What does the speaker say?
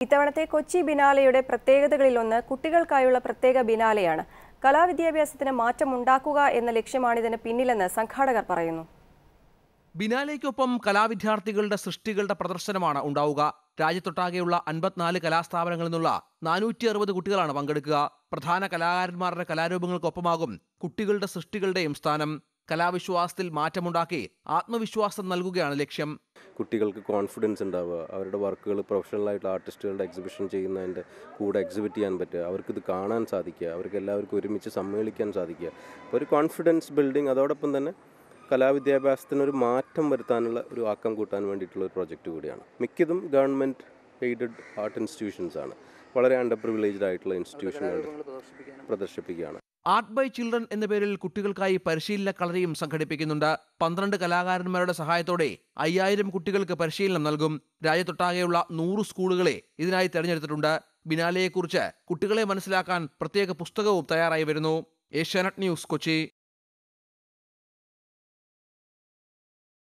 ഇത്തവണത്തെ കൊച്ചി ബിനാലെയുടെ പ്രത്യേകതകളിലൊന്ന് കുട്ടികൾക്കായുള്ള പ്രത്യേക ബിനാലെയാണ് കലാവിദ്യാഭ്യാസത്തിന് മാറ്റമുണ്ടാക്കുക എന്ന ലക്ഷ്യമാണിതിന് പിന്നിലെന്ന് സംഘാടകർ പറയുന്നു ബിനാലെയ്ക്കൊപ്പം കലാവിദ്യാർത്ഥികളുടെ സൃഷ്ടികളുടെ പ്രദർശനമാണ് ഉണ്ടാവുക രാജ്യത്തൊട്ടാകെയുള്ള അൻപത്തിനാല് കലാസ്ഥാപനങ്ങളിൽ നിന്നുള്ള നാനൂറ്റി അറുപത് കുട്ടികളാണ് പങ്കെടുക്കുക പ്രധാന കലാകാരന്മാരുടെ കലാരൂപങ്ങൾക്കൊപ്പമാകും കുട്ടികളുടെ സൃഷ്ടികളുടെയും സ്ഥാനം കലാവിശ്വാസത്തിൽ മാറ്റമുണ്ടാക്കി ആത്മവിശ്വാസം നൽകുകയാണ് ലക്ഷ്യം കുട്ടികൾക്ക് കോൺഫിഡൻസ് ഉണ്ടാവുക അവരുടെ വർക്കുകൾ പ്രൊഫഷണലായിട്ടുള്ള ആർട്ടിസ്റ്റുകളുടെ എക്സിബിഷൻ ചെയ്യുന്നതിൻ്റെ കൂടെ എക്സിബിറ്റ് ചെയ്യാൻ പറ്റുക അവർക്കിത് കാണാൻ സാധിക്കുക അവർക്ക് എല്ലാവർക്കും ഒരുമിച്ച് സമ്മേളിക്കാൻ സാധിക്കുക അപ്പോൾ ഒരു കോൺഫിഡൻസ് ബിൽഡിംഗ് അതോടൊപ്പം തന്നെ കലാവിദ്യാഭ്യാസത്തിന് ഒരു മാറ്റം വരുത്താനുള്ള ഒരു ആക്കം കൂട്ടാൻ വേണ്ടിയിട്ടുള്ള ഒരു പ്രൊജക്റ്റ് കൂടിയാണ് മിക്കതും ഗവൺമെൻറ് എയ്ഡഡ് ആർട്ട് ഇൻസ്റ്റിറ്റ്യൂഷൻസ് ആണ് വളരെ അണ്ടർ പ്രിവിലേജ്ഡ് ആയിട്ടുള്ള ഇൻസ്റ്റിറ്റ്യൂഷനുകൾ പ്രദർശിപ്പിക്കുകയാണ് ആർട്ട് ബൈ ചിൽഡ്രൻ എന്ന പേരിൽ കുട്ടികൾക്കായി പരിശീലന കളരിയും സംഘടിപ്പിക്കുന്നുണ്ട് പന്ത്രണ്ട് കലാകാരന്മാരുടെ സഹായത്തോടെ അയ്യായിരം കുട്ടികൾക്ക് പരിശീലനം നൽകും രാജ്യത്തൊട്ടാകെയുള്ള നൂറ് സ്കൂളുകളെ ഇതിനായി തെരഞ്ഞെടുത്തിട്ടുണ്ട് ബിനാലെയെക്കുറിച്ച് കുട്ടികളെ മനസ്സിലാക്കാൻ പ്രത്യേക പുസ്തകവും തയ്യാറായി വരുന്നു ഏഷ്യാനെറ്റ് ന്യൂസ് കൊച്ചി